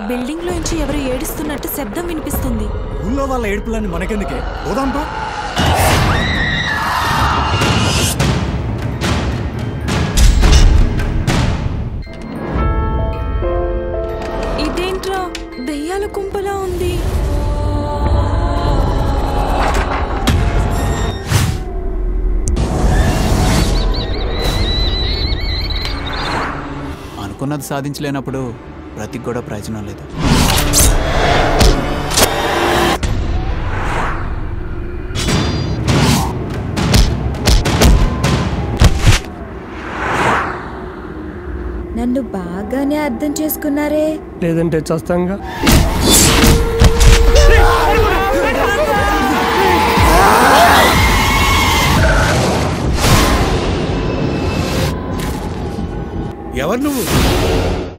building లోంచి ఎవరు ఏడుస్తున్నట్టు శబ్దం వినిపిస్తుంది ఊళ్ళో వాళ్ళ ఏడుపులన్నీ మనకెందుకే పోదాంపా ఇదేంట్రా దెయ్యాల కుంపలా ఉంది అనుకున్నది సాధించలేనప్పుడు బ్రతికి కూడా ప్రయోజనం లేదు నన్ను బాగానే అర్థం చేసుకున్నారే లేదంటే చస్తాంగా ఎవరు నువ్వు